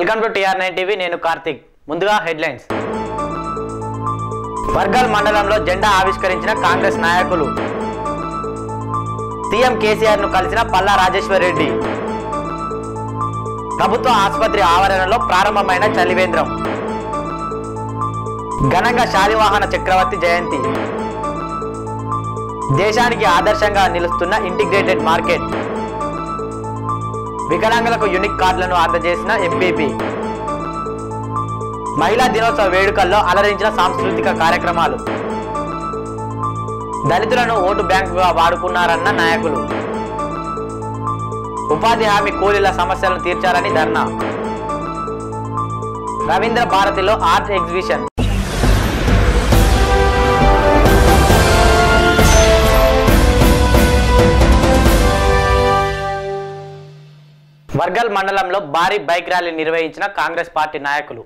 Welcome to TR nine TV నేను కార్తిక్ ముందుగా headlines Wargal మండలంలో జెండా ఆవిష్కరించిన కాంగ్రెస్ నాయకులు సీఎం కేసీఆర్ ను కలిసిన పల్లా రాజేశ్వర్ రెడ్డి ప్రభుత్వ ఆసుపత్రి ఆవరణలో ప్రారంభమైన చలివేంద్రం ఘనంగా శాలివాహన చక్రవర్తి జయంతి దేశానికి ఆదర్శంగా నిలుస్తున్న ఇంటిగ్రేటెడ్ మార్కెట్ వికలాంగులకు యూనిక్ కార్డులను అందజేసిన ఎంపీపీ మహిళా దినోత్సవ వేడుకల్లో అలరించిన సాంస్కృతిక కార్యక్రమాలు దళితులను ఓటు బ్యాంకుగా వాడుకున్నారన్న నాయకులు ఉపాధి హామీ కూలీల సమస్యలను తీర్చాలని ధర్నా రవీంద్ర భారతిలో ఆర్ట్ ఎగ్జిబిషన్ వర్గల్ మండలంలో భారీ బైక్ ర్యాలీ నిర్వహించిన కాంగ్రెస్ పార్టీ నాయకులు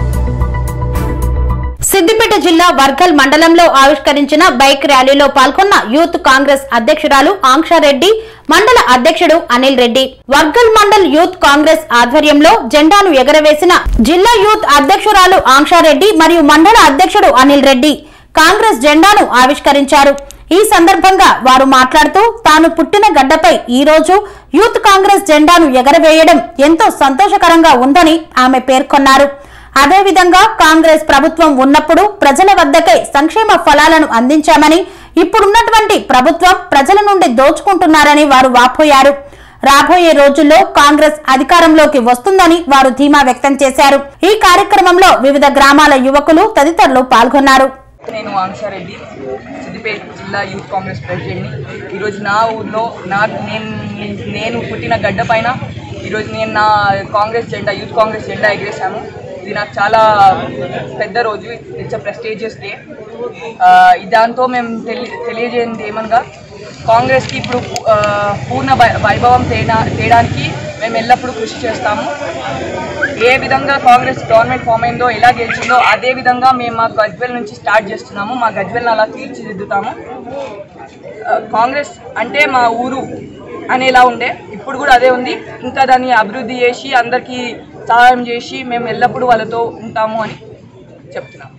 సిద్దిపేట జిల్లా వర్గల్ మండలంలో ఆవిష్కరించిన బైక్ ర్యాలీలో పాల్గొన్న యూత్ కాంగ్రెస్ అధ్యక్షురాలు ఆంక్షారెడ్డి మండల అధ్యక్షుడు అనిల్ రెడ్డి వర్గల్ మండల్ యూత్ కాంగ్రెస్ ఆధ్వర్యంలో జెండాను ఎగరవేసిన జిల్లా యూత్ అధ్యక్షురాలు ఆంక్షారెడ్డి మరియు మండల అధ్యక్షుడు అనిల్ రెడ్డి కాంగ్రెస్ జెండాను ఆవిష్కరించారు ఈ సందర్భంగా వారు మాట్లాడుతూ తాను పుట్టిన గడ్డపై ఈ రోజు యూత్ కాంగ్రెస్ జెండాను ఎగరవేయడం ఎంతో సంతోషకరంగా ఉందని ఆమె పేర్కొన్నారు అదేవిధంగా కాంగ్రెస్ ప్రభుత్వం ఉన్నప్పుడు ప్రజల వద్దకే సంక్షేమ ఫలాలను అందించామని ఇప్పుడున్నటువంటి ప్రభుత్వం ప్రజల నుండి దోచుకుంటున్నారని వారు వాపోయారు రాబోయే రోజుల్లో కాంగ్రెస్ అధికారంలోకి వస్తుందని వారు ధీమా వ్యక్తం చేశారు ఈ కార్యక్రమంలో వివిధ గ్రామాల యువకులు తదితరులు పాల్గొన్నారు నేను ఆంక్షారెడ్డి సిద్దిపేట జిల్లా యూత్ కాంగ్రెస్ ప్రెసిడెంట్ని ఈరోజు నా ఊర్లో నా నేను నేను పుట్టిన గడ్డ పైన ఈరోజు నేను నా కాంగ్రెస్ జెండా యూత్ కాంగ్రెస్ జెండా ఎగిరేశాను ఇది నాకు చాలా పెద్ద రోజు ఇట్స్ అ ప్రెస్టేజియస్ డే దాంతో మేము తెలి తెలియజేయండి ఏమనగా కాంగ్రెస్కి ఇప్పుడు ఆ, పూర్ణ వై- వైభవం తేడా తేయడానికి మేము ఎల్లప్పుడూ కృషి చేస్తాము ఏ విధంగా కాంగ్రెస్ గవర్నమెంట్ ఫామ్ అయిందో ఎలా గెలిచిందో అదే విధంగా మేము మా గజ్వెల్ నుంచి స్టార్ట్ చేస్తున్నాము మా గజ్వెల్ని అలా తీర్చిదిద్దుతాము ఆ, కాంగ్రెస్ అంటే మా ఊరు అనేలా ఉండే ఇప్పుడు కూడా అదే ఉంది ఇంకా దాన్ని అభివృద్ధి చేసి అందరికీ సహాయం చేసి మేము ఎల్లప్పుడూ వాళ్ళతో ఉంటాము అని చెప్తున్నాము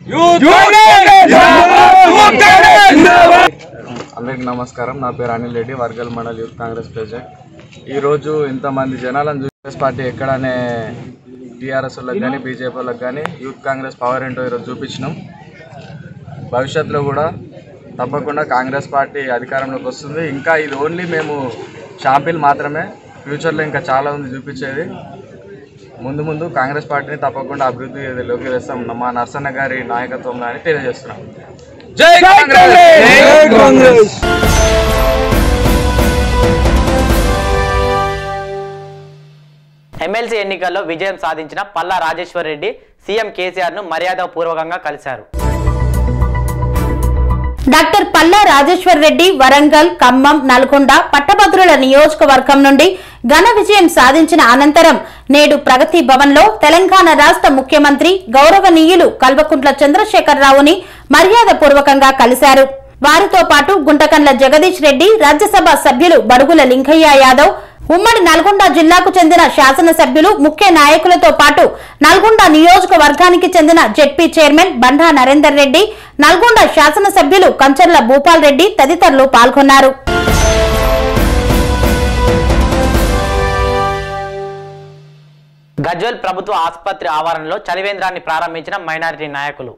అందరికీ నమస్కారం నా పేరు అనిల్ రెడ్డి వర్గల్ మండల్ యూత్ కాంగ్రెస్ ప్రెసిడెంట్ ఈరోజు ఇంతమంది జనాలను కాంగ్రెస్ పార్టీ ఎక్కడనే టీఆర్ఎస్ వాళ్ళకి కానీ బీజేపీ వాళ్ళకి కానీ యూత్ కాంగ్రెస్ పవర్ ఏంటో ఈరోజు చూపించినాం భవిష్యత్తులో కూడా తప్పకుండా కాంగ్రెస్ పార్టీ అధికారంలోకి వస్తుంది ఇంకా ఇది ఓన్లీ మేము షాంపిల్ మాత్రమే ఫ్యూచర్లో ఇంకా చాలా ఉంది చూపించేది ముందు ముందు కాంగ్రెస్ పార్టీని తప్పకుండా అభివృద్ధిలోకి వేస్తాం మా నర్సన్న గారి నాయకత్వంలో అని తెలియజేస్తున్నాం జై కాంగ్రెస్ ఎమ్మెల్సీ ఎన్నికల్లో విజయం సాధించిన పల్లా రాజేశ్వర్ రెడ్డి సీఎం కేసీఆర్ ను మర్యాదపూర్వకంగా కలిశారు డాక్టర్ పల్లా రాజేశ్వర్ రెడ్డి వరంగల్ ఖమ్మం నల్గొండ పట్టభద్రుల నియోజకవర్గం నుండి ఘన విజయం సాధించిన అనంతరం నేడు ప్రగతి భవన్ లో తెలంగాణ రాష్ట్ర ముఖ్యమంత్రి గౌరవనీయులు కల్వకుంట్ల చంద్రశేఖరరావుని మర్యాదపూర్వకంగా కలిశారు వారితో పాటు గుంటకండ్ల జగదీష్ రెడ్డి రాజ్యసభ సభ్యులు బడుగుల లింగయ్య యాదవ్ ఉమ్మడి నల్గొండ జిల్లాకు చెందిన శాసనసభ్యులు ముఖ్య నాయకులతో పాటు నల్గొండ నియోజకవర్గానికి చెందిన జెడ్పీ చైర్మన్ బండా నరేందర్ రెడ్డి నల్గొండ శాసనసభ్యులు కంచర్ల భూపాల్ రెడ్డి తదితరులు పాల్గొన్నారు గజ్వెల్ ప్రభుత్వ ఆసుపత్రి ఆవరణలో చలివేంద్రాన్ని ప్రారంభించిన మైనారిటీ నాయకులు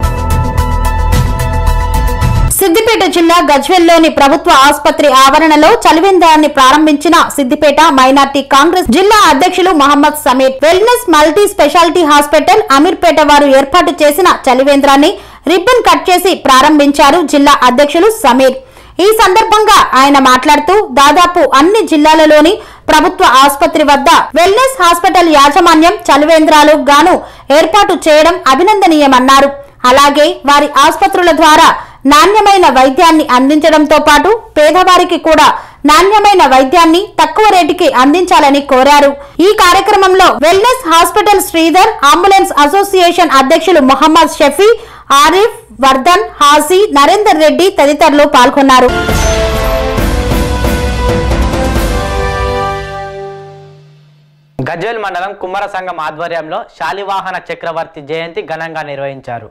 సిద్దిపేట జిల్లా గజ్వెల్లోని ప్రభుత్వ ఆసుపత్రి ఆవరణలో చలివేంద్రాన్ని ప్రారంభించిన సిద్దిపేట మైనార్టీ కాంగ్రెస్ జిల్లా అధ్యక్షులు Mohammed Sameer wellness multi specialty hospital Ameerpet వారు ఏర్పాటు చేసిన చలివేంద్రాన్ని రిబ్బన్ కట్ చేసి ప్రారంభించారు జిల్లా అధ్యక్షులు సమీర్ ఈ సందర్భంగా ఆయన మాట్లాడుతూ దాదాపు అన్ని జిల్లాలలోని ప్రభుత్వ ఆసుపత్రి వద్ద వెల్నెస్ హాస్పిటల్ యాజమాన్యం చలివేంద్రాలు గాను ఏర్పాటు చేయడం అభినందనీయమన్నారు అలాగే వారి ఆసుపత్రుల ద్వారా నాణ్యమైన వైద్యాన్ని అందించడంతో పాటు పేదవారికి కూడా నాణ్యమైన వైద్యాన్ని తక్కువ రేటుకి అందించాలని కోరారు ఈ కార్యక్రమంలో wellness hospital Sridhar ambulance association అధ్యక్షులు మొహమ్మద్ షఫీ ఆరిఫ్ వర్ధన్ హాజీ నరేందర్ రెడ్డి తదితరులు పాల్గొన్నారు గజ్వేల్ మండలం కుమ్మర సంఘం ఆధ్వర్యంలో శాలివాహన చక్రవర్తి జయంతి ఘనంగా నిర్వహించారు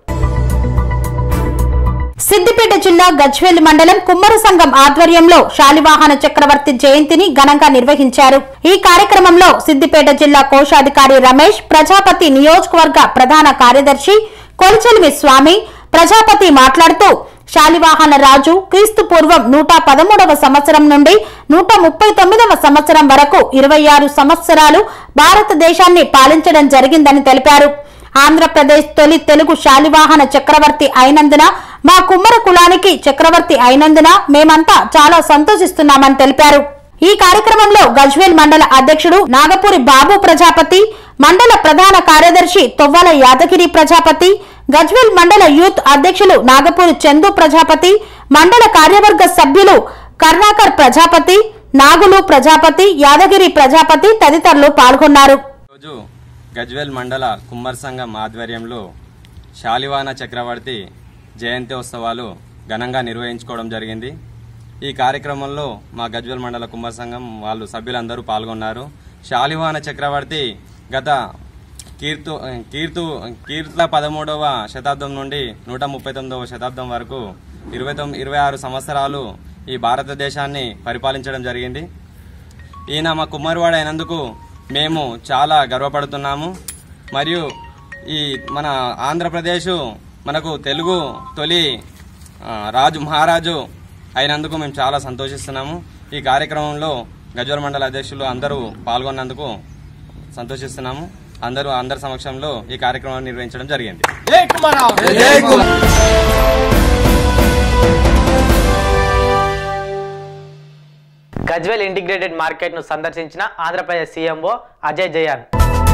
సిద్దిపేట జిల్లా గజ్వేల్ మండలం కుమ్మర సంఘం ఆధ్వర్యంలో శాలివాహన చక్రవర్తి జయంతిని ఘనంగా నిర్వహించారు ఈ కార్యక్రమంలో సిద్దిపేట జిల్లా కోశాధికారి రమేష్ ప్రజాపతి నియోజకవర్గ ప్రధాన కార్యదర్శి కొలిచెలిమి స్వామి ప్రజాపతి మాట్లాడుతూ శాలివాహన రాజు క్రీస్తు పూర్వం నూట పదమూడవ సంవత్సరం నుండి నూట ముప్పై తొమ్మిదవ సంవత్సరం వరకు ఇరవై ఆరు సంవత్సరాలు భారతదేశాన్ని పాలించడం జరిగిందని తెలిపారు ఆంధ్రప్రదేశ్ తొలి తెలుగు శాలివాహన చక్రవర్తి అయినందున మా కుమ్మర కులానికి చక్రవర్తి అయినందున మేమంతా చాలా సంతోషిస్తున్నామని తెలిపారు ఈ కార్యక్రమంలో గజ్వేల్ మండల అధ్యక్షుడు నాగపూరి బాబు ప్రజాపతి మండల ప్రధాన కార్యదర్శి తొవ్వల యాదగిరి ప్రజాపతి గజ్వేల్ మండల యూత్ అధ్యక్షులు నాగపూరి చందు ప్రజాపతి మండల కార్యవర్గ సభ్యులు కర్ణాకర్ ప్రజాపతి నాగులు ప్రజాపతి యాదగిరి ప్రజాపతి తదితరులు పాల్గొన్నారు రోజు గజ్వేల్ మండల కుమ్మర్ సంఘం ఆధ్వర్యంలో శాలివాన చక్రవర్తి జయంతి ఉత్సవాలు ఘనంగా నిర్వహించుకోవడం జరిగింది ఈ కార్యక్రమంలో మా గజ్వేల్ మండల కుమ్మర్ సంఘం వాళ్ళు సభ్యులందరూ పాల్గొన్నారు శాలివాన చక్రవర్తి గత కీర్తు కీర్తు కీర్తుల పదమూడవ శతాబ్దం నుండి నూట ముప్పై తొమ్మిదవ శతాబ్దం వరకు ఇరవై తొమ్మిది ఇరవై ఆరు సంవత్సరాలు ఈ భారతదేశాన్ని పరిపాలించడం జరిగింది ఈయన మా కుమ్మరివాడు అయినందుకు మేము చాలా గర్వపడుతున్నాము మరియు ఈ మన ఆంధ్రప్రదేశ్ మనకు తెలుగు తొలి ఆ, రాజు మహారాజు అయినందుకు మేము చాలా సంతోషిస్తున్నాము ఈ కార్యక్రమంలో గజ్వల్ మండల అధ్యక్షులు అందరూ పాల్గొన్నందుకు సంతోషిస్తున్నాము అందరూ అందరి సమక్షంలో ఈ కార్యక్రమాన్ని నిర్వహించడం జరిగింది గజ్వేల్ ఇంటిగ్రేటెడ్ మార్కెట్ ను సందర్శించిన ఆంధ్రప్రదేశ్ సీఎంఓ అజయ్ జయాన్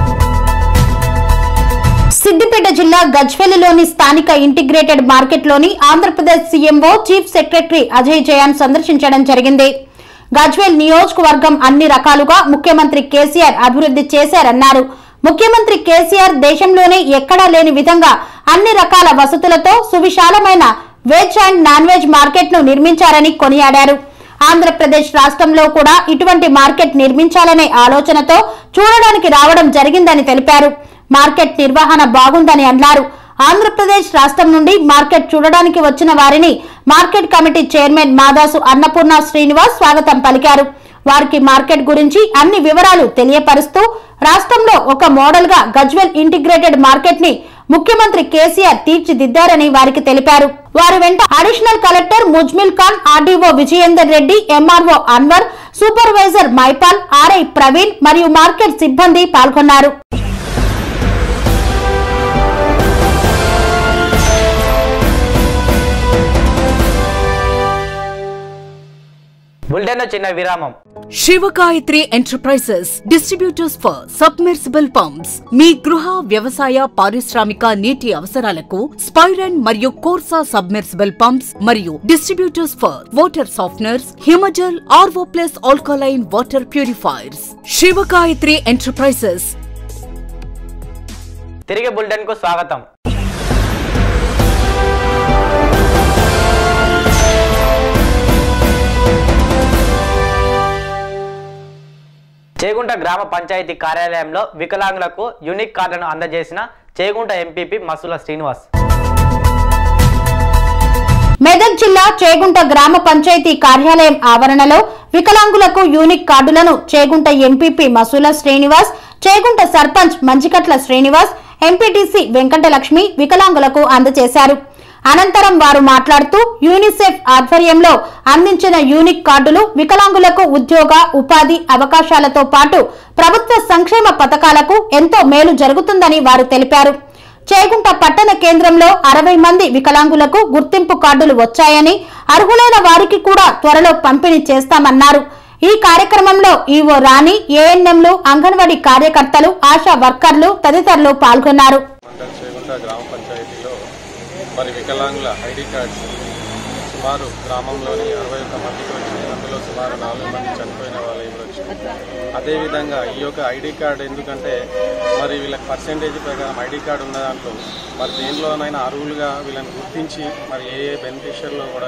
సిద్దిపేట జిల్లా గజ్వెల్లిలోని స్థానిక ఇంటిగ్రేటెడ్ మార్కెట్లోని Andhra Pradesh CMO chief secretary Ajay Jayan సందర్శించడం జరిగింది గజ్వేల్ నియోజకవర్గం అన్ని రకాలుగా ముఖ్యమంత్రి కేసీఆర్ అభివృద్ధి చేశారన్నారు ముఖ్యమంత్రి కేసీఆర్ దేశంలోనే ఎక్కడా లేని విధంగా అన్ని రకాల వసతులతో సువిశాలమైన veg and non veg market ను నిర్మించారని కొనియాడారు ఆంధ్రప్రదేశ్ రాష్ట్రంలో కూడా ఇటువంటి మార్కెట్ నిర్మించాలనే ఆలోచనతో చూడడానికి రావడం జరిగిందని తెలిపారు మార్కెట్ నిర్వహణ బాగుందని అన్నారు ఆంధ్రప్రదేశ్ రాష్ట్రం నుండి మార్కెట్ చూడడానికి వచ్చిన వారిని market committee chairman Madasu Annapurna Srinivas స్వాగతం పలికారు వారికి మార్కెట్ గురించి అన్ని వివరాలు తెలియపరుస్తూ రాష్ట్రంలో ఒక మోడల్ గా గజ్వెల్ ఇంటిగ్రేటెడ్ మార్కెట్ ని ముఖ్యమంత్రి కేసీఆర్ తీర్చిదిద్దారని వారికి తెలిపారు వారి వెంట additional collector Muzammil Khan RDO Vijayender Reddy MRO Anwar supervisor Mahipal RI Praveen మరియు మార్కెట్ సిబ్బంది పాల్గొన్నారు బులెటిన్ చిన్న విరామం Sivagayatri enterprises distributors for submersible pumps మీ గృహ వ్యవసాయ పారిశ్రామిక నీటి అవసరాలకు స్పైరన్ మరియు కోర్సా సబ్మెర్సిబుల్ పంప్స్ మరియు distributors for water softeners Himajal RO plus alkaline water purifiers Sivagayatri enterprises తిరిగి బులెటిన్ కు స్వాగతం చేగుంట గ్రామ పంచాయతీ కార్యాలయంలో వికలాంగులకు యూనిక్ కార్డును అందజేసిన చేగుంట ఎంపీపీ మసుల శ్రీనివాస్ మెదక్ జిల్లా చేగుంట గ్రామ పంచాయతీ కార్యాలయం ఆవరణలో వికలాంగులకు యూనిక్ కార్డులను చేగుంట ఎంపీపీ మసూల శ్రీనివాస్ చేగుంట సర్పంచ్ మంచికట్ల శ్రీనివాస్ ఎంపీటీసీ వెంకటలక్ష్మి వికలాంగులకు అందజేశారు అనంతరం వారు మాట్లాడుతూ యూనిసెఫ్ ఆధ్వర్యంలో అందించిన యూనిక్ కార్డులు వికలాంగులకు ఉద్యోగ ఉపాధి అవకాశాలతో పాటు ప్రభుత్వ సంక్షేమ పథకాలకు ఎంతో మేలు జరుగుతుందని వారు తెలిపారు చేగుంట పట్టణ కేంద్రంలో అరవై మంది వికలాంగులకు గుర్తింపు కార్డులు వచ్చాయని అర్హులైన వారికి కూడా త్వరలో పంపిణీ చేస్తామన్నారు ఈ కార్యక్రమంలో ఈవో రాణి ఏఎన్ఎంలు అంగన్వాడీ కార్యకర్తలు ఆశా వర్కర్లు తదితరులు పాల్గొన్నారు మండల్ చేగుంట గ్రామ పంచాయతీలో మరి వికలాంగుల ఐడి కార్డ్స్ సుమారు గ్రామంలోని అరవై ఒక్క మందికి వచ్చింది అందులో సుమారు నాలుగు మంది చనిపోయిన వాళ్ళు ఇప్పుడు వచ్చింది అదేవిధంగా ఈ యొక్క ఐడి కార్డు ఎందుకంటే మరి వీళ్ళకి పర్సెంటేజ్ ప్రకారం ఐడి కార్డు ఉన్న దాంట్లో మరి దేనిలోనైనా అర్హులుగా వీళ్ళని గుర్తించి మరి ఏ ఏ బెనిఫిషియర్లో కూడా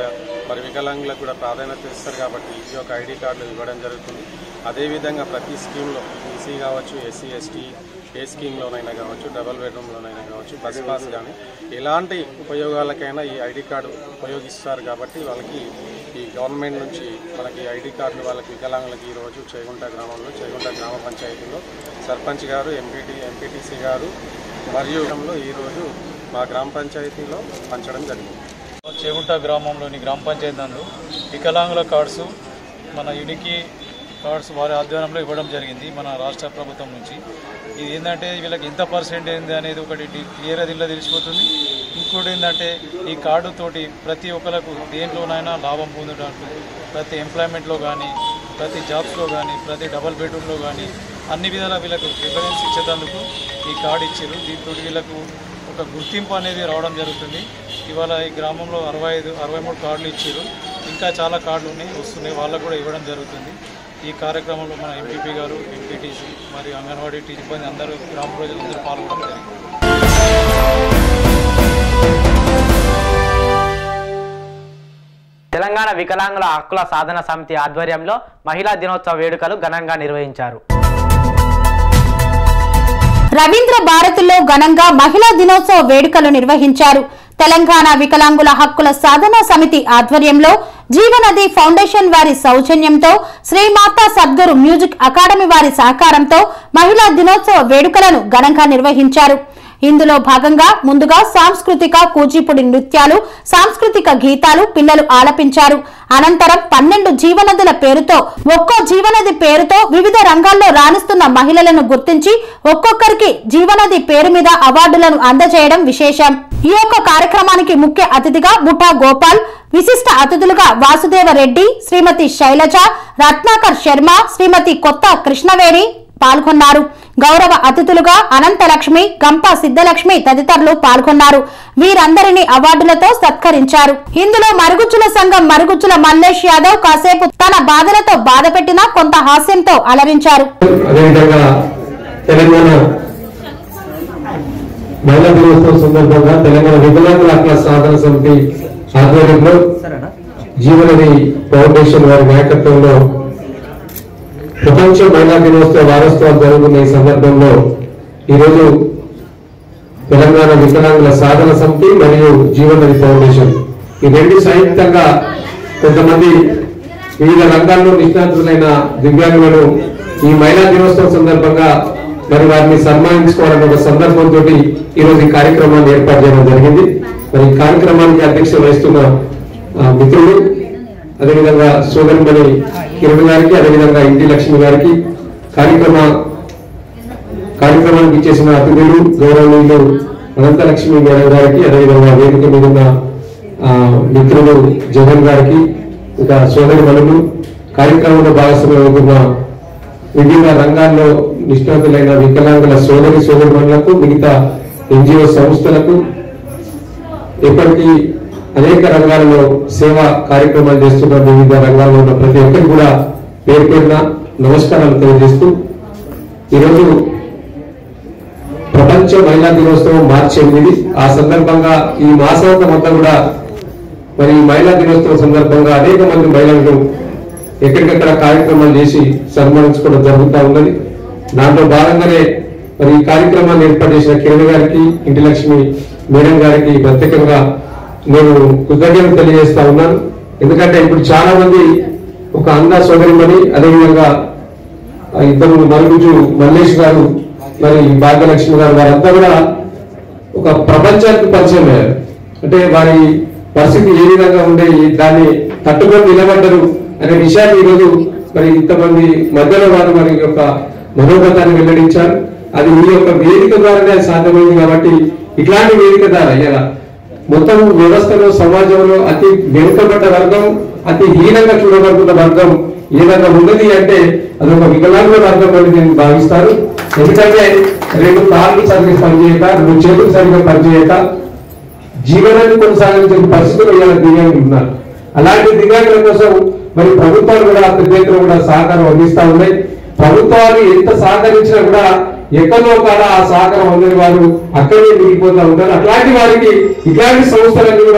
మరి వికలాంగులకు కూడా ప్రాధాన్యత ఇస్తారు కాబట్టి ఈ యొక్క ఐడి కార్డులు ఇవ్వడం జరుగుతుంది అదేవిధంగా ప్రతి స్కీమ్లో ఈసీ కావచ్చు ఎస్సీ ఎస్టీ ఏ స్కీమ్లోనైనా కావచ్చు డబల్ బెడ్రూమ్లోనైనా కావచ్చు బస్ పాస్ కానీ ఎలాంటి ఉపయోగాలకైనా ఈ ఐడి కార్డు ఉపయోగిస్తారు కాబట్టి వాళ్ళకి ఈ గవర్నమెంట్ నుంచి మనకి ఐడి కార్డులు వాళ్ళకి వికలాంగులకి ఈరోజు చేగుంట గ్రామంలో చేగుంట గ్రామ పంచాయతీలో సర్పంచ్ గారు ఎంపీటీ ఎంపీటీసీ గారు మరియు ఈరోజు మా గ్రామ పంచాయతీలో పంచడం జరిగింది చేగుంట గ్రామంలోని గ్రామ పంచాయతీ నందు వికలాంగుల కార్డ్స్ మన యునికి కార్డ్స్ వారి ఆధ్వర్యంలో ఇవ్వడం జరిగింది మన రాష్ట్ర ప్రభుత్వం నుంచి ఇది ఏంటంటే వీళ్ళకి ఎంత పర్సెంట్ ఏంది అనేది ఒకటి క్లియర్గా దీనిలో తెలిసిపోతుంది ఇంకోటి ఏంటంటే ఈ కార్డు తోటి ప్రతి ఒక్కరికి దేంట్లోనైనా లాభం పొందడానికి ప్రతి ఎంప్లాయ్మెంట్లో కానీ ప్రతి జాబ్స్లో కానీ ప్రతి డబల్ బెడ్రూమ్లో కానీ అన్ని విధాల వీళ్ళకు ప్రిఫరెన్స్ ఇచ్చేటందుకు ఈ కార్డు ఇచ్చారు దీంతో వీళ్ళకు ఒక గుర్తింపు అనేది రావడం జరుగుతుంది ఇవాళ ఈ గ్రామంలో అరవై ఐదు అరవై మూడు కార్డులు ఇచ్చారు ఇంకా చాలా కార్డులు ఉన్నాయి వస్తున్నాయి వాళ్ళకు కూడా ఇవ్వడం జరుగుతుంది ఈ కార్యక్రమంలో మన ఎంపీపీ గారు ఎంపీటీసీ మరియు అంగన్వాడీ టీ సిబ్బంది అందరూ గ్రామ ప్రజలందరూ పాల్గొనడం జరిగింది తెలంగాణ వికలాంగుల హక్కుల సాధన సమితి ఆధ్వర్యంలో మహిళా దినోత్సవ వేడుకలు ఘనంగా నిర్వహించారు రవీంద్ర భారతిలో ఘనంగా మహిళా దినోత్సవ వేడుకలు నిర్వహించారు తెలంగాణ వికలాంగుల హక్కుల సాధన సమితి ఆధ్వర్యంలో జీవనది ఫౌండేషన్ వారి సౌజన్యంతో శ్రీమాతా సద్గురు మ్యూజిక్ అకాడమీ వారి సహకారంతో మహిళా దినోత్సవ వేడుకలను ఘనంగా నిర్వహించారు ఇందులో భాగంగా ముందుగా సాంస్కృతిక కూచిపూడి నృత్యాలు సాంస్కృతిక గీతాలు పిల్లలు ఆలపించారు అనంతరం పన్నెండు జీవనదుల పేరుతో ఒక్కో జీవనది పేరుతో వివిధ రంగాల్లో రాణిస్తున్న మహిళలను గుర్తించి ఒక్కొక్కరికి జీవనది పేరు మీద అవార్డులను అందజేయడం విశేషం ఈ యొక్క కార్యక్రమానికి ముఖ్య అతిథిగా బుట్టా గోపాల్ విశిష్ట అతిథులుగా వాసుదేవ రెడ్డి శ్రీమతి శైలజ రత్నాకర్ శర్మ శ్రీమతి కొత్త కృష్ణవేణి పాల్గొన్నారు గౌరవ అతిథులుగా అనంతలక్ష్మి గంప సిద్ధలక్ష్మి తదితరులు పాల్గొన్నారు వీరందరినీ అవార్డులతో సత్కరించారు ఇందులో మరుగుజ్జుల సంఘం మరుగుజ్జుల మల్లేష్ యాదవ్ కాసేపు తన బాధలతో బాధపెట్టినా కొంత హాస్యంతో అలరించారు అదేవిధంగా తెలంగాణ మహిళా దినోత్సవం సందర్భంగా తెలంగాణ వికలాంగుల హక్కుల సాధన సమితి ఆధ్వర్యంలో జీవనది ఫౌండేషన్ వారి నాయకత్వంలో ప్రపంచ మహిళా దినోత్సవ వారోత్సవాలు జరుగుతున్న ఈ సందర్భంలో ఈరోజు తెలంగాణ వికలాంగుల సాధన సమితి మరియు జీవనది ఫౌండేషన్ ఈ రెండు సంయుక్తంగా కొంతమంది వివిధ రంగాల్లో నిష్ణాతులైన దివ్యాంగులను ఈ మహిళా దినోత్సవం సందర్భంగా మరి వారిని సన్మానించుకోవాలనే ఒక సందర్భంతో ఈ రోజు ఈ కార్యక్రమాన్ని ఏర్పాటు చేయడం జరిగింది మరి ఈ కార్యక్రమానికి అధ్యక్షత వహిస్తున్న ఆ, మిత్రులు అదేవిధంగా సోదరిమణి కిరణ్ గారికి అదేవిధంగా ఇంటి లక్ష్మి గారికి కార్యక్రమ కార్యక్రమానికి ఇచ్చేసిన అతిథులు గౌరవనీయులు అనంతలక్ష్మి మేడం గారికి అదేవిధంగా వేదిక మీద ఉన్న ఆ, మిత్రులు జగన్ గారికి ఇంకా సోదరి మనులు కార్యక్రమంలో భాగస్వామ్యం అవుతున్న వివిధ రంగాల్లో నిష్ణాతులైన వికలాంగుల సోదరి సోదరులకు మిగతా ఎన్జిఓ సంస్థలకు ఇప్పటికీ అనేక రంగాలలో సేవా కార్యక్రమాలు చేస్తున్న వివిధ రంగాల్లో ఉన్న ప్రతి ఒక్కరికి కూడా పేరు పేరున నమస్కారాలు తెలియజేస్తూ ఈరోజు ప్రపంచ మహిళా దినోత్సవం మార్చి ఎనిమిది ఆ సందర్భంగా ఈ మాసాంతం అంతా కూడా మరి ఈ మహిళా దినోత్సవం సందర్భంగా అనేక మంది మహిళలను ఎక్కడికక్కడ కార్యక్రమాలు చేసి సన్మానించుకోవడం జరుగుతూ ఉన్నది దాంట్లో భాగంగానే మరి ఈ కార్యక్రమాన్ని ఏర్పాటు చేసిన కిరణ్ గారికి ఇంటి లక్ష్మి మేడం గారికి ప్రత్యేకంగా నేను కృతజ్ఞతలు తెలియజేస్తా ఉన్నాను ఎందుకంటే ఇప్పుడు చాలా మంది ఒక అంద సోదరిమణి అదేవిధంగా ఆ ఇద్దరు మరుగుజు మల్లేష్ గారు మరి భాగ్యలక్ష్మి గారు వారంతా కూడా ఒక ప్రపంచానికి పరిచయం అయ్యారు అంటే వారి పరిస్థితి ఏ విధంగా ఉండే ఈ- దాన్ని తట్టుకొని నిలబడ్డరు అనే విషయాన్ని ఈరోజు మరి ఇంతమంది మధ్యలో వారు మరి యొక్క మనోగతాన్ని వెల్లడించారు అది మీ యొక్క వేదిక ద్వారానే అది సాధ్యమైంది కాబట్టి ఇట్లాంటి వేదిక ద్వారా ఇలా మొత్తం వ్యవస్థలో సమాజంలో అతి వెనుకబడ్డ వర్గం అతి హీనంగా చూడబడుతున్న వర్గం ఏదైనా ఉన్నది అంటే అది ఒక వికలాంగుల వర్గం అని నేను భావిస్తాను ఎందుకంటే రెండు కాళ్ళు సరిగ్గా పనిచేయక రెండు చేతులు సరిగ్గా పనిచేయక జీవనాన్ని కొనసాగించే పరిస్థితులు ఇవాళ దివ్యాంగులు ఉన్నారు అలాంటి దివ్యాంగుల కోసం మరి ప్రభుత్వాలు కూడా పెద్ద ఎత్తున కూడా సహకారం అందిస్తా ఉన్నాయి ప్రభుత్వాలు ఎంత సహకరించినా కూడా ఎక్కడో కాడ ఆ సహకారం అందని వారు అక్కడే మిగిలిపోతా ఉంటారు అట్లాంటి వారికి ఇట్లాంటి సంస్థలన్నీ కూడా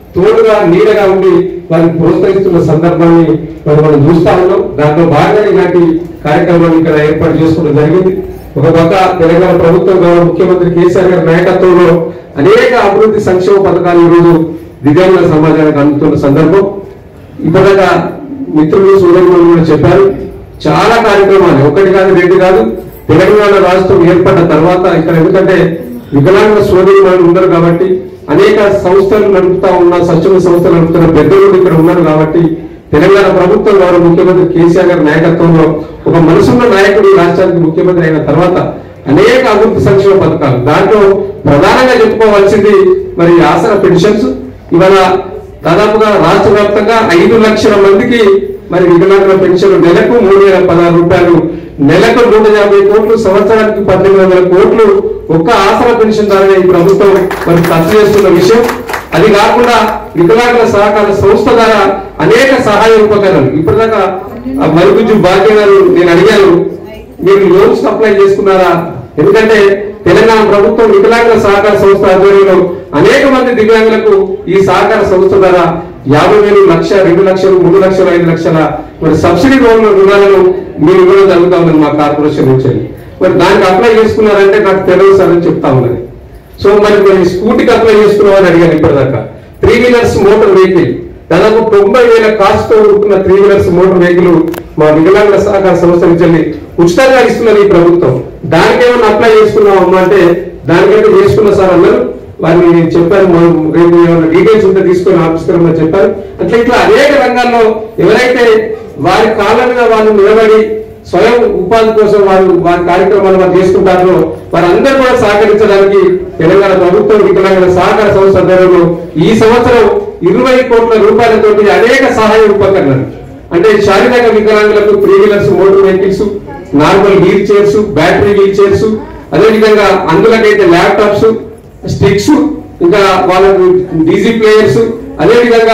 తోడుగా నీడగా ఉండి వారిని ప్రోత్సహిస్తున్న సందర్భాన్ని మరి మనం చూస్తా ఉన్నాం దాంట్లో భాగంగా ఇలాంటి కార్యక్రమాలు ఇక్కడ ఏర్పాటు చేసుకోవడం జరిగింది ఒక పక్క తెలంగాణ ప్రభుత్వం గౌరవ ముఖ్యమంత్రి కేసీఆర్ గారి నాయకత్వంలో అనేక అభివృద్ధి సంక్షేమ పథకాలు ఈరోజు దివ్యాంగుల సమాజానికి అందుతున్న సందర్భం ఇప్పటిదాకా మిత్రులు సోదరులు కూడా చెప్పారు చాలా కార్యక్రమాలు ఒకటి కాదు రెండు కాదు తెలంగాణ రాష్ట్రం ఏర్పడ్డ తర్వాత ఇక్కడ ఎందుకంటే వికలాంగుల సోదరులు ఉన్నారు కాబట్టి అనేక సంస్థలు నడుపుతా ఉన్న స్వచ్ఛంద సంస్థలు నడుపుతున్న పెద్దలు ఇక్కడ ఉన్నారు కాబట్టి తెలంగాణ ప్రభుత్వం గౌరవ ముఖ్యమంత్రి కేసీఆర్ గారి నాయకత్వంలో ఒక మనసున్న నాయకుడు ఈ రాష్ట్రానికి ముఖ్యమంత్రి అయిన తర్వాత అనేక అభివృద్ధి సంక్షేమ పథకాలు దాంట్లో ప్రధానంగా చెప్పుకోవాల్సింది మరి ఆసన పెన్షన్స్ ఇవాళ దాదాపుగా రాష్ట్ర వ్యాప్తంగా ఐదు లక్షల మందికి మరి వికలాంగుల పెన్షన్ నెలకు మూడు వేల పదహారు రూపాయలు నెలకు నూట యాభై కోట్లు సంవత్సరానికి పద్దెనిమిది వందల కోట్లు ఒక్క ఆసరా పెన్షన్ ద్వారా ఈ ప్రభుత్వం మరి ఖర్చు చేస్తున్న విషయం అది కాకుండా వికలాంగుల సహకార సంస్థ ద్వారా అనేక సహాయ ఉపకరణలు ఇప్పటిదాకా ఆ మరుగుజ్జు భాగ్య గారు నేను అడిగాను మీరు లోన్స్ అప్లై చేసుకున్నారా ఎందుకంటే తెలంగాణ ప్రభుత్వం వికలాంగుల సహకార సంస్థ ఆధ్వర్యంలో అనేక మంది దివ్యాంగులకు ఈ సహకార సంస్థ ద్వారా యాభై వేలు లక్ష రెండు లక్షలు మూడు లక్షలు ఐదు లక్షల మరి సబ్సిడీ లోన్ల రుణాలను మీరు ఇవ్వడం జరుగుతా ఉందని మా కార్పొరేషన్ నుంచి మరి దానికి అప్లై చేసుకున్నారంటే నాకు తెలియదు సార్ అని చెప్తా ఉన్నది సో మరి మరి స్కూటీకి అప్లై చేసుకున్నామని అడిగాను ఇప్పటిదాకా త్రీ వీలర్స్ మోటార్ వెహికల్ దాదాపు తొంభై వేల కాస్ట్ తో కూడుకున్న త్రీ వీలర్స్ మోటార్ వెహికల్ మా వికలాంగుల సహకార సంస్థ నుంచి వెళ్ళి ఉచితంగా ఇస్తున్నది ఈ ప్రభుత్వం దానికి ఏమన్నా అప్లై చేసుకున్నాం అమ్మా అంటే దానికైతే చేసుకున్న సార్ అన్నారు వారిని నేను చెప్పాను మనం రేపు ఏమైనా డీటెయిల్స్ ఉంటే తీసుకొని ఆఫీస్కి రమ్మని చెప్పారు అట్లా ఇట్లా అనేక రంగాల్లో ఎవరైతే వారి కాళ్ళ మీద వాళ్ళు నిలబడి స్వయం ఉపాధి కోసం వారు వారి కార్యక్రమాలు వారు చేసుకుంటారో వారందరూ కూడా సహకరించడానికి తెలంగాణ ప్రభుత్వం వికలాంగుల సహకార సంస్థ ఆధ్వర్యంలో ఈ సంవత్సరం ఇరవై కోట్ల రూపాయలతోటి అనేక సహాయ ఉపకరణలు అంటే శారీరక వికలాంగులకు three wheelers motor vehicles normal wheel chairs battery wheel chairs అదేవిధంగా అందులోకైతే ల్యాప్టాప్స్ స్టిక్స్ ఇంకా వాళ్ళకు డీజీ ప్లేయర్స్ అదేవిధంగా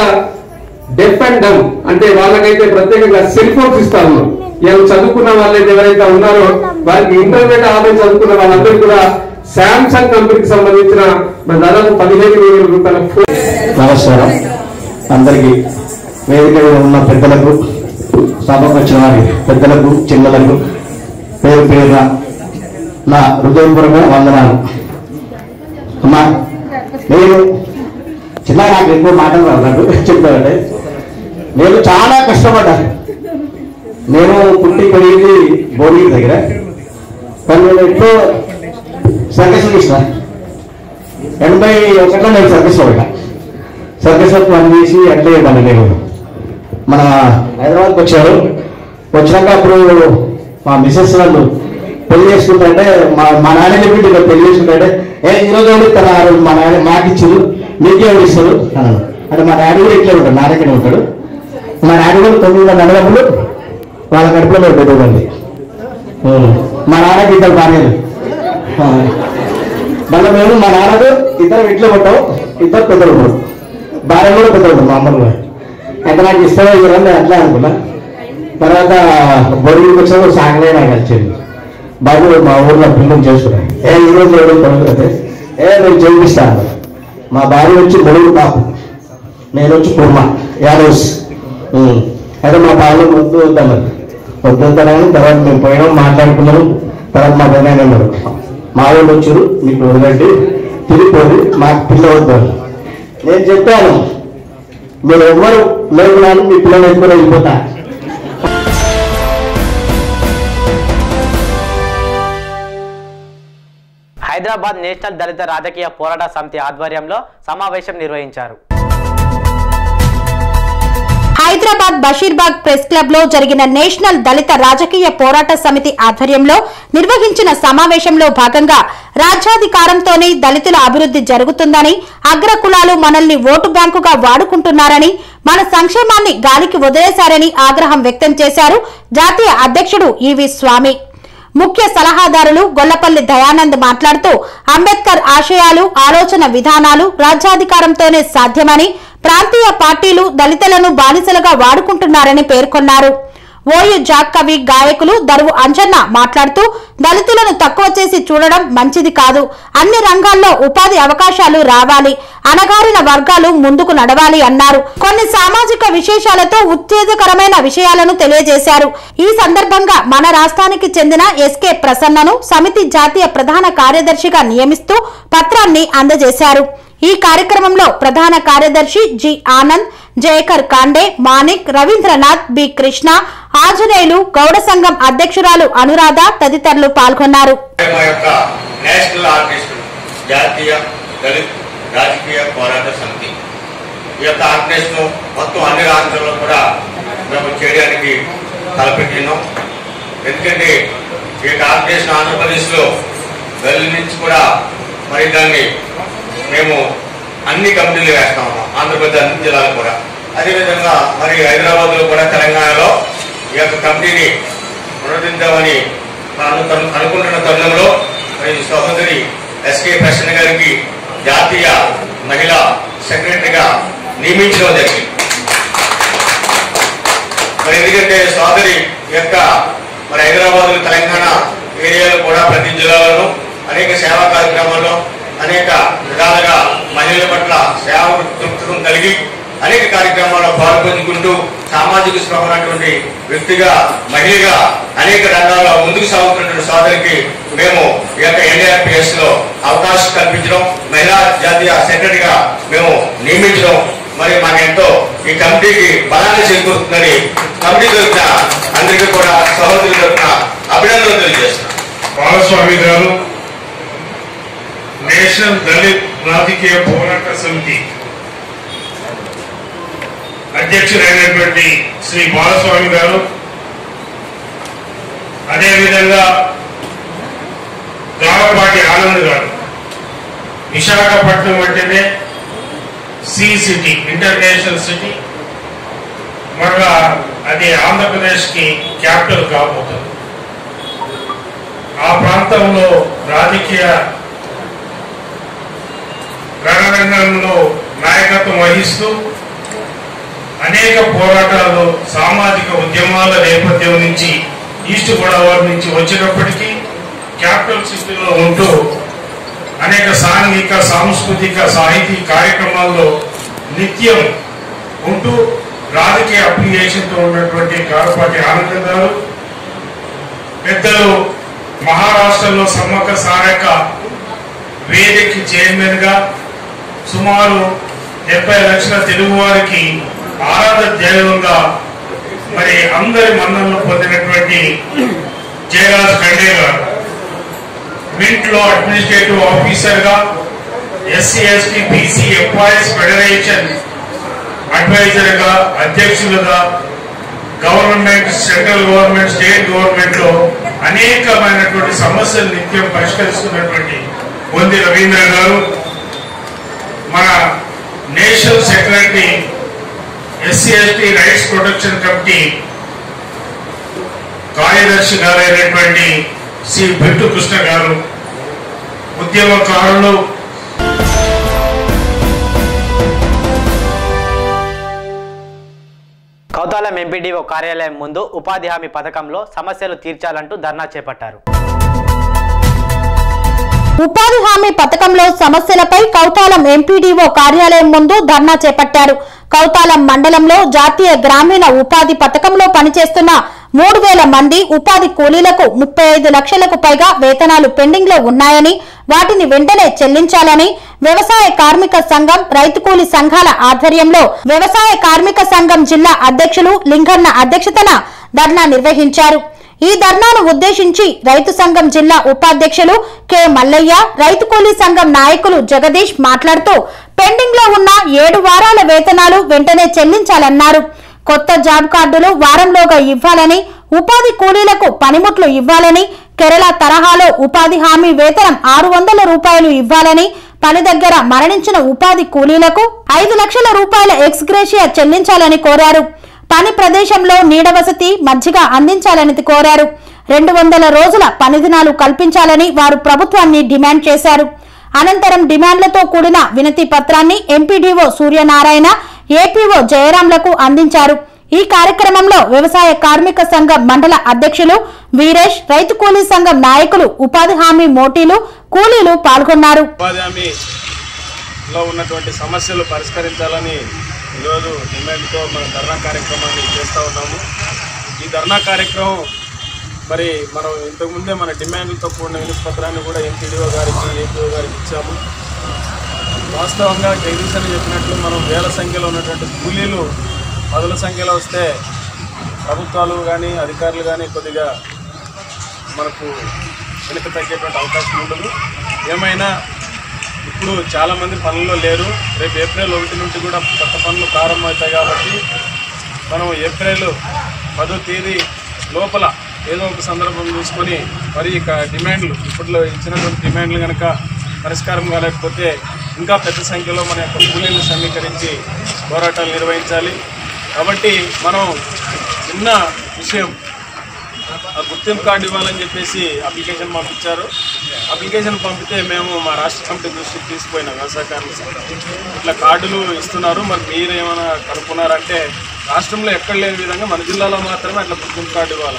డెఫ్ అండ్ డమ్ అంటే వాళ్ళకైతే ప్రత్యేకంగా సెల్ ఫోన్స్ ఇస్తా ఉన్నాం ఇవాళ చదువుకున్న వాళ్ళైతే ఎవరైతే ఉన్నారో వారికి ఇంటర్నెట్ ఆదాయం చదువుకున్న వాళ్ళందరూ కూడా శాంసంగ్ కంపెనీకి సంబంధించిన మరి దాదాపు పదిహేను వేల రూపాయల ఫోన్ నమస్కారం అందరికీ వేదిక మీద ఉన్న పెద్దలకు సభకు వచ్చిన వారి పెద్దలకు చిన్నలకు పేరు పేరున నా హృదయపూర్వక వందనాలు అమ్మా నేను చిన్న నాకు ఎక్కువ మాటలు రావు నాకు చెప్తానంటే నేను చాలా కష్టపడ్డాను నేను పుట్టి పెరిగింది భోగి దగ్గర కానీ నేను ఎక్కువ సర్కస్ ఇష్టం ఎనభై ఒకటిలో నేను సర్కస్ పోయినా సర్కస్ పని చేసి అట్లే పని నేను మన హైదరాబాద్కి వచ్చారు వచ్చినాక అప్పుడు మా మిసెస్ వాళ్ళు పెళ్లి చేసుకుంటే మా మా నాన్న చెప్పింది ఇక్కడ పెళ్లి చేసుకుంటే ఏ ఈరోజు ఎవరు తన ఆ రోజు మా నాన్న మాకు ఇచ్చారు మీకే ఎవరు ఇస్తారు అన్నాడు అంటే మా డాడీ కూడా ఇట్లే ఉంటాడు నా దగ్గర ఉంటాడు మా డాడీ కూడా తొమ్మిది మంది అన్నదమ్ములు వాళ్ళ కడుపులో మేము పెద్దదండి మా నాన్నకి ఇద్దరు భార్యలు ఆ. మళ్ళీ మేము మా నాన్నకు ఇద్దరు ఇంట్లో ఉంటాం ఇద్దరు పెద్దలు ఉంటాం భార్య కూడా పెద్దలు ఉంటాం మా అమ్మలు కూడా అయితే నాకు ఇష్టమే ఇవ్వరండి అట్లా అనుకున్నా తర్వాత బొడికి వచ్చిన సాగలే నాకు వచ్చింది బాబు మా ఊర్లో పిల్లలు చేసుకున్నాను ఏ ఈ రోజు ఎవరు పడుతుంది ఏ నేను చేపిస్తాను మా భార్య వచ్చి మొడుగు పాపు నేను వచ్చి కుర్మ యాదవ్స్ ఉమ్. అయితే మా బాబు వద్దు వద్దన్నారు వద్దంతనని తర్వాత మేము పోయినాం మాట్లాడుకున్నాం తర్వాత మా పెద్ద అన్నారు మా వాళ్ళు వచ్చారు మీకు వదిలండి తిరిగిపోయి మాకు పిల్ల వద్దు అని. నేను చెప్పాను మీరు ఎవ్వరు లేకున్నా మీ పిల్లలు ఎత్తుకుని వెళ్ళిపోతా హైదరాబాద్ నేషనల్ దళిత రాజకీయ పోరాట సమితి ఆధ్వర్యంలో సమావేశం నిర్వహించారు హైదరాబాద్ బషీర్బాగ్ ప్రెస్ క్లబ్ లో జరిగిన నేషనల్ దళిత రాజకీయ పోరాట సమితి ఆధ్వర్యంలో నిర్వహించిన సమావేశంలో భాగంగా రాజ్యాధికారంతోనే దళితుల అభివృద్ధి జరుగుతుందని అగ్ర కులాలు మనల్ని ఓటు బ్యాంకుగా వాడుకుంటున్నారని మన సంక్షేమాన్ని గాలికి వదిలేశారని ఆగ్రహం వ్యక్తం చేశారు జాతీయ అధ్యక్షుడు ఈవి స్వామి ముఖ్య సలహాదారులు గొల్లపల్లి దయానంద్ మాట్లాడుతూ అంబేద్కర్ ఆశయాలు ఆలోచన విధానాలు రాజ్యాధికారంతోనే సాధ్యమని ప్రాంతీయ పార్టీలు దళితులను బానిసలుగా వాడుకుంటున్నారని పేర్కొన్నారు ఓయు జాక్ కవి గాయకులు దరువు అంజన్న మాట్లాడుతూ దళితులను తక్కువ చేసి చూడడం మంచిది కాదు అన్ని రంగాల్లో ఉపాధి అవకాశాలు రావాలి అణగారిన వర్గాలు ముందుకు నడవాలి అన్నారు కొన్ని సామాజిక విశేషాలతో ఉత్తేజకరమైన విషయాలను తెలియజేశారు ఈ సందర్భంగా మన రాష్ట్రానికి చెందిన ఎస్కే ప్రసన్నను సమితి జాతీయ ప్రధాన కార్యదర్శిగా నియమిస్తూ పత్రాన్ని అందజేశారు ఈ కార్యక్రమంలో ప్రధాన కార్యదర్శి జి ఆనంద్ జయకర్ కాండే మాణిక్ రవీంద్రనాథ్ బి కృష్ణ ఆంజనేయులు గౌడ సంఘం అధ్యక్షురాలు అనురాధ తదితరులు పాల్గొన్నారు మా యొక్క నేషనల్ ఆర్టిస్ట్ జాతీయ దళిత్ రాజకీయ పోరాట సమితి ఈ యొక్క ఆర్గనైజేషన్ మొత్తం అన్ని రాష్ట్రాల్లో కూడా మేము చేయడానికి తలపెట్టినాం ఎందుకంటే ఈ యొక్క ఆర్గనైజేషన్ ఆంధ్రప్రదేశ్లో గల్లీ నుంచి కూడా మరి దాన్ని మేము అన్ని కంపెనీలు వేస్తా ఉన్నాం ఆంధ్రప్రదేశ్ అన్ని జిల్లాలు కూడా అదేవిధంగా మరి హైదరాబాద్లో కూడా తెలంగాణలో ఈ యొక్క కంపెనీని పునరుద్ధరించామని అను- అనుకుంటున్న తరుణంలో మరి సహోదరి ఎస్కే ప్రసన్న గారికి జాతీయ మహిళా సెక్రటరీగా నియమించడం జరిగింది మరి ఎందుకంటే సోదరి యొక్క మరి హైదరాబాద్ తెలంగాణ ఏరియాలో కూడా ప్రతి జిల్లాలోనూ అనేక సేవా కార్యక్రమాల్లో అనేక విధాలుగా మహిళల పట్ల సేవ దృక్పథం కలిగి అనేక కార్యక్రమాల్లో పాల్పంచుకుంటూ సామాజిక స్పృహ ఉన్నటువంటి వ్యక్తిగా మహిళగా అనేక రంగాల్లో ముందుకు సాగుతున్నటువంటి సోదరికి మేము ఈ యొక్క ఎన్ఏఆర్పిఎస్ లో అవకాశం కల్పించడం మహిళా జాతీయ సెక్రటరీగా మేము నియమించడం మరి మాకెంతో ఈ కమిటీకి బలాన్ని చేకూరుతుందని కమిటీ తరఫున అందరికీ కూడా సహోదరుల తరఫున అభినందనలు తెలియజేస్తున్నాం బాలస్వామి గారు నేషనల్ దళిత్ రాజకీయ పోరాట సమితి అధ్యక్షుడైనటువంటి శ్రీ బాలస్వామి గారు అదేవిధంగా గారపాటి ఆనంద్ గారు విశాఖపట్నం అంటేనే సి సిటీ ఇంటర్నేషనల్ సిటీ మరలా అది ఆంధ్రప్రదేశ్కి క్యాపిటల్ కాబోతుంది ఆ ప్రాంతంలో రాజకీయ రణరంగంలో నాయకత్వం వహిస్తూ అనేక పోరాటాలు సామాజిక ఉద్యమాల నేపథ్యం నుంచి ఈస్ట్ గోదావరి నుంచి వచ్చినప్పటికీ క్యాపిటల్ సిటీలో ఉంటూ అనేక సాంఘిక సాంస్కృతిక సాహితీ కార్యక్రమాల్లో నిత్యం ఉంటూ రాజకీయ అప్లికేషన్తో ఉన్నటువంటి గారపాటి ఆనందం గారు పెద్దలు మహారాష్ట్రలో సమ్మక్క సారక వేదిక చైర్మన్ గా సుమారు డెబ్బై లక్షల తెలుగు వారికి ఆరాధ దైవంగా మరి అందరి మన్ననలు పొందినటువంటి జయరాజ్ ఖండే గారు మింట్ లో అడ్మినిస్ట్రేటివ్ ఆఫీసర్ గా SC ST BC employees federation adviser గా అధ్యక్షులుగా government central government state government లో అనేకమైనటువంటి సమస్యలు నిత్యం పరిష్కరిస్తున్నటువంటి బొంది రవీంద్ర గారు మన national secretary SC ST rights protection committee కార్యదర్శి గారైనటువంటి శ్రీ భట్టు కృష్ణ గారు ఉద్యమకారులు కౌతాలం ఎంపీడీఓ కార్యాలయం ముందు ఉపాధి హామీ పథకంలో సమస్యలు తీర్చాలంటూ ధర్నా చేపట్టారు ఉపాధి హామీ పథకంలో సమస్యలపై కౌతాలం ఎంపీడీఓ కార్యాలయం ముందు ధర్నా చేపట్టారు కౌతాలం మండలంలో జాతీయ గ్రామీణ ఉపాధి పథకంలో పనిచేస్తున్న మూడు వేల మంది ఉపాధి కూలీలకు ముప్పై ఐదు లక్షలకు పైగా వేతనాలు పెండింగ్ లో ఉన్నాయని వాటిని వెంటనే చెల్లించాలని వ్యవసాయ కార్మిక సంఘం రైతు కూలీ సంఘాల ఆధ్వర్యంలో వ్యవసాయ కార్మిక సంఘం జిల్లా అధ్యక్షులు లింగన్న అధ్యక్షతన ధర్నా నిర్వహించారు ఈ ధర్నాను ఉద్దేశించి రైతు సంఘం జిల్లా ఉపాధ్యక్షులు కె మల్లయ్య రైతు కూలీ సంఘం నాయకులు జగదీష్ మాట్లాడుతూ పెండింగ్ లో ఉన్న ఏడు వారాల వేతనాలు వెంటనే చెల్లించాలన్నారు కొత్త జాబ్ కార్డులు వారంలోగా ఇవ్వాలని ఉపాధి కూలీలకు పనిముట్లు ఇవ్వాలని కేరళ తరహాలో ఉపాధి హామీ వేతనం ఆరు వందల రూపాయలు ఇవ్వాలని పని దగ్గర మరణించిన ఉపాధి కూలీలకు ఐదు లక్షల రూపాయల ఎక్స్గ్రేషియా చెల్లించాలని కోరారు పని ప్రదేశంలో నీడ వసతి మజ్జిగ అందించాలని కోరారు రెండు వందల రోజుల పని దినాలు కల్పించాలని వారు ప్రభుత్వాన్ని డిమాండ్ చేశారు అనంతరం డిమాండ్లతో కూడిన వినతి పత్రాన్ని ఎంపీడీఓ సూర్యనారాయణ ఏపీఓ జయరాంలకు అందించారు ఈ కార్యక్రమంలో వ్యవసాయ కార్మిక సంఘం మండల అధ్యక్షులు వీరేష్ రైతు కూలీ సంఘం నాయకులు ఉపాధి హామీ మోటీలు కూలీలు పాల్గొన్నారు ఉపాధి హామీలో ఉన్నటువంటి సమస్యలు పరిష్కరించాలని ఈరోజు డిమాండ్తో మన ధర్నా కార్యక్రమాన్ని చేస్తూ ఉన్నాము ఈ ధర్నా కార్యక్రమం మరి మనం ఇంతకుముందే మన డిమాండ్లతో కూడిన వినతిపత్రాన్ని కూడా ఎంపీడీఓ గారికి ఏపీఓ గారికి ఇచ్చాము వాస్తవంగా జగదీశ్ అని చెప్పినట్లు మనం వేల సంఖ్యలో ఉన్నటువంటి కూలీలు పదుల సంఖ్యలో వస్తే ప్రభుత్వాలు కానీ అధికారులు కానీ కొద్దిగా మనకు వెనుక తగ్గేటువంటి అవకాశం ఉండదు ఏమైనా ఇప్పుడు చాలామంది పనుల్లో లేరు రేపు ఏప్రిల్ ఒకటి నుండి కూడా కొత్త పనులు ప్రారంభమవుతాయి కాబట్టి మనం ఏప్రిల్ పదో తేదీ లోపల ఏదో ఒక సందర్భం చూసుకొని మరి ఇక డిమాండ్లు ఇప్పట్లో ఇచ్చినటువంటి డిమాండ్లు కనుక పరిష్కారం కాలేకపోతే ఇంకా పెద్ద సంఖ్యలో మన యొక్క కూలీలను సమీకరించి పోరాటాలు నిర్వహించాలి కాబట్టి మనం చిన్న విషయం ఆ గుర్తింపు కార్డు ఇవ్వాలని చెప్పేసి అప్లికేషన్ పంపించారు అప్లికేషన్ పంపితే మేము మా రాష్ట్ర కమిటీ దృష్టికి తీసుకుపోయినాం వ్యవసాయ కార్మిక సంఘం ఇట్లా కార్డులు ఇస్తున్నారు మరి మీరు ఏమైనా కనుక్కున్నారంటే రాష్ట్రంలో ఎక్కడ లేని విధంగా మన జిల్లాలో మాత్రమే అట్లా గుర్తింపు కార్డు ఇవ్వాలి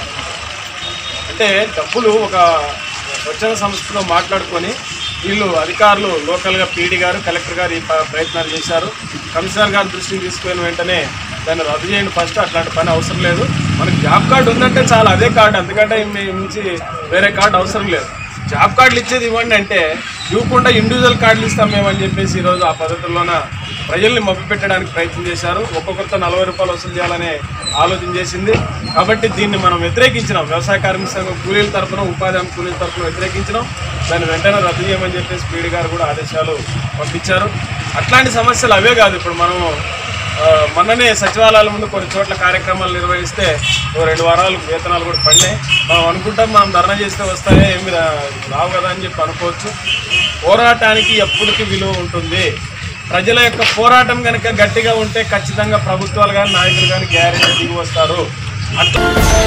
అంటే డబ్బులు ఒక స్వచ్ఛంద సంస్థతో మాట్లాడుకొని వీళ్ళు అధికారులు లోకల్గా పీడీ గారు కలెక్టర్ గారు ఈ ప- ప్రయత్నాలు చేశారు కమిషనర్ గారి దృష్టికి తీసుకుపోయిన వెంటనే దాన్ని రద్దు చేయండి ఫస్ట్ అట్లాంటి పని అవసరం లేదు మనకి జాబ్ కార్డు ఉందంటే చాలా అదే కార్డు అందుకంటే మీ- మించి వేరే కార్డు అవసరం లేదు జాబ్ కార్డులు ఇచ్చేది ఇవ్వండి అంటే ఇవ్వకుండా ఇండివిజువల్ కార్డులు ఇస్తాం మేము అని చెప్పేసి ఈరోజు ఆ పద్ధతుల్లోన ప్రజల్ని మభ్యపెట్టడానికి ప్రయత్నం చేశారు ఒక్కొక్కరితో నలభై రూపాయలు వసూలు చేయాలనే ఆలోచన చేసింది కాబట్టి దీన్ని మనం వ్యతిరేకించినాం వ్యవసాయ కార్మిక సంఘం కూలీల తరఫున ఉపాధి హామీ కూలీల తరఫున వ్యతిరేకించినాం దాన్ని వెంటనే రద్దు చేయమని చెప్పేసి పీడి గారు కూడా ఆదేశాలు పంపించారు అట్లాంటి సమస్యలు అవే కాదు ఇప్పుడు మనము ఆ, మొన్ననే సచివాలయాల ముందు కొన్ని చోట్ల కార్యక్రమాలు నిర్వహిస్తే ఓ రెండు వారాలు వేతనాలు కూడా పడినాయి మనం అనుకుంటాం మనం ధర్నా చేస్తే వస్తాయే ఏమి రా- రావు కదా అని చెప్పి అనుకోవచ్చు పోరాటానికి ఎప్పటికీ విలువ ఉంటుంది ప్రజల యొక్క పోరాటం కనుక గట్టిగా ఉంటే ఖచ్చితంగా ప్రభుత్వాలు కానీ నాయకులు కానీ గ్యారెంటీ దిగి వస్తారు అట్లా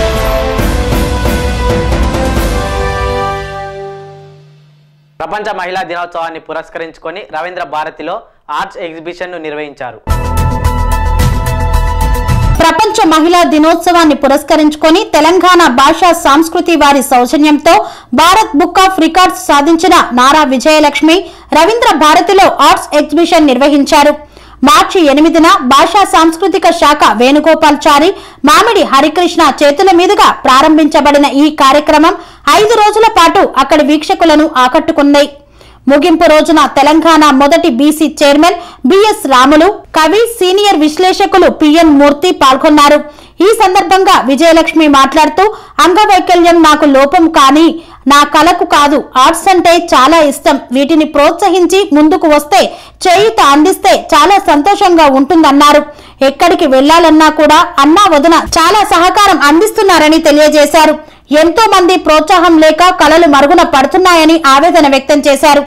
ప్రపంచ మహిళా దినోత్సవాన్ని పురస్కరించుకొని రవీంద్ర భారతిలో ఆర్ట్స్ ఎగ్జిబిషన్ను నిర్వహించారు ప్రపంచ మహిళా దినోత్సవాన్ని పురస్కరించుకొని తెలంగాణ భాషా సంస్కృతి వారి సౌజన్యంతో భారత్ బుక్ ఆఫ్ రికార్డ్స్ సాధించిన నారా విజయలక్ష్మి రవీంద్ర భారతిలో ఆర్ట్స్ ఎగ్జిబిషన్ నిర్వహించారు మార్చి ఎనిమిదిన భాషా సాంస్కృతిక శాఖ వేణుగోపాల్చారి మామిడి హరికృష్ణ చేతుల మీదుగా ప్రారంభించబడిన ఈ కార్యక్రమం ఐదు రోజుల పాటు అక్కడి వీక్షకులను ఆకట్టుకుంది ముగింపు రోజున తెలంగాణ మొదటి బీసీ చైర్మన్ బిఎస్ రాములు కవి సీనియర్ విశ్లేషకులు పిఎన్ మూర్తి పాల్గొన్నారు ఈ సందర్భంగా విజయలక్ష్మి మాట్లాడుతూ అంగవైకల్యం నాకు లోపం కానీ నా కళకు కాదు ఆర్ట్స్ అంటే చాలా ఇష్టం వీటిని ప్రోత్సహించి ముందుకు వస్తే చేయుత అందిస్తే చాలా సంతోషంగా ఉంటుందన్నారు ఎక్కడికి వెళ్లాలన్నా కూడా అన్నా వదిన చాలా సహకారం అందిస్తున్నారని తెలియజేశారు ఎంతో మంది ప్రోత్సాహం లేక కళలు మరుగున పడుతున్నాయని ఆవేదన వ్యక్తం చేశారు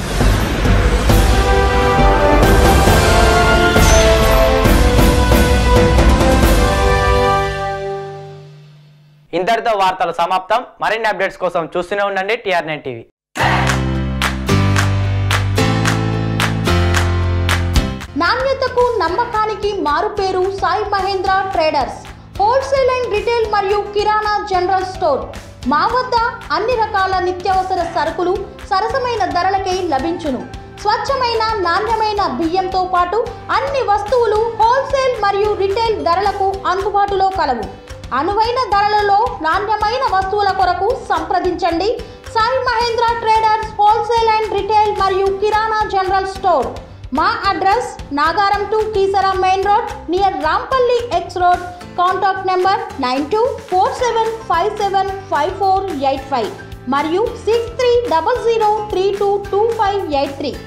ఇంతటితో వార్తలు సమాప్తం మరిన్ని అప్డేట్స్ కోసం చూస్తూనే ఉండండి టీఆర్ నైన్ టీవీ నాణ్యతకు నమ్మకానికి మారుపేరు Sai Mahendra traders wholesale and retail మరియు కిరాణా జనరల్ స్టోర్ మా వద్ద అన్ని రకాల నిత్యావసర సరుకులు సరసమైన ధరలకే లభించును స్వచ్ఛమైన నాణ్యమైన బియ్యంతో పాటు అన్ని వస్తువులు హోల్సేల్ మరియు రిటైల్ ధరలకు అందుబాటులో కలవు అనువైన ధరలలో నాణ్యమైన వస్తువుల కొరకు సంప్రదించండి Sai Mahendra traders wholesale and retail మరియు కిరాణా జనరల్ స్టోర్ మా address Nagaram to Keesara main road near Rampalli X road contact number nine two four seven five seven five four eight five మరియు six three double zero three two two five eight three